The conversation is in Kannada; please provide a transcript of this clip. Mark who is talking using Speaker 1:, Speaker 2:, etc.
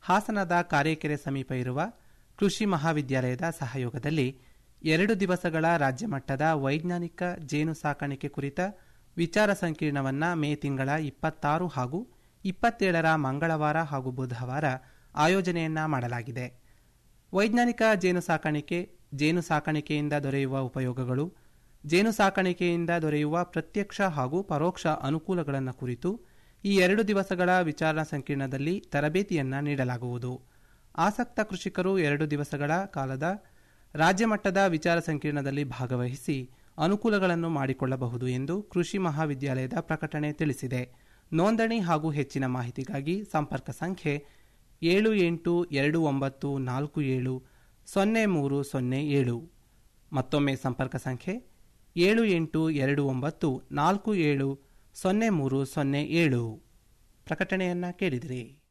Speaker 1: ಹಾಸನದ ಕಾರೇಕೆರೆ ಸಮೀಪ ಇರುವ ಕೃಷಿ ಮಹಾವಿದ್ಯಾಲಯದ ಸಹಯೋಗದಲ್ಲಿ ಎರಡು ದಿವಸಗಳ ರಾಜ್ಯ ಮಟ್ಟದ ವೈಜ್ಞಾನಿಕ ಜೇನು ಸಾಕಾಣಿಕೆ ಕುರಿತ ವಿಚಾರ ಸಂಕಿರಣವನ್ನ ಮೇ ತಿಂಗಳ ಇಪ್ಪತ್ತಾರು ಹಾಗೂ ಇಪ್ಪತ್ತೇಳರ ಮಂಗಳವಾರ ಹಾಗೂ ಬುಧವಾರ ಆಯೋಜನೆಯನ್ನ ಮಾಡಲಾಗಿದೆ ವೈಜ್ಞಾನಿಕ ಜೇನು ಸಾಕಾಣಿಕೆ ಜೇನು ಸಾಕಾಣಿಕೆಯಿಂದ ದೊರೆಯುವ ಉಪಯೋಗಗಳು ಜೇನು ಸಾಕಾಣಿಕೆಯಿಂದ ದೊರೆಯುವ ಪ್ರತ್ಯಕ್ಷ ಹಾಗೂ ಪರೋಕ್ಷ ಅನುಕೂಲಗಳನ್ನು ಕುರಿತು ಈ ಎರಡು ದಿವಸಗಳ ವಿಚಾರ ಸಂಕಿರಣದಲ್ಲಿ ತರಬೇತಿಯನ್ನ ನೀಡಲಾಗುವುದು ಆಸಕ್ತ ಕೃಷಿಕರು ಎರಡು ದಿವಸಗಳ ಕಾಲದ ರಾಜ್ಯ ಮಟ್ಟದ ವಿಚಾರ ಸಂಕಿರಣದಲ್ಲಿ ಭಾಗವಹಿಸಿ ಅನುಕೂಲಗಳನ್ನು ಮಾಡಿಕೊಳ್ಳಬಹುದು ಎಂದು ಕೃಷಿ ಮಹಾವಿದ್ಯಾಲಯದ ಪ್ರಕಟಣೆ ತಿಳಿಸಿದೆ ನೋಂದಣಿ ಹಾಗೂ ಹೆಚ್ಚಿನ ಮಾಹಿತಿಗಾಗಿ ಸಂಪರ್ಕ ಸಂಖ್ಯೆ ಏಳು ಎಂಟು ಎರಡು ಒಂಬತ್ತು ನಾಲ್ಕು ಏಳು ಸೊನ್ನೆ ಮೂರು ಸೊನ್ನೆ ಏಳು ಮತ್ತೊಮ್ಮೆ ಸಂಪರ್ಕ ಸಂಖ್ಯೆ ಏಳು ಎಂಟು ಎರಡು ಒಂಬತ್ತು ನಾಲ್ಕು ಏಳು ಸೊನ್ನೆ ಮೂರು ಸೊನ್ನೆ ಏಳು ಪ್ರಕಟಣೆಯನ್ನ ಕೇಳಿದಿರಿ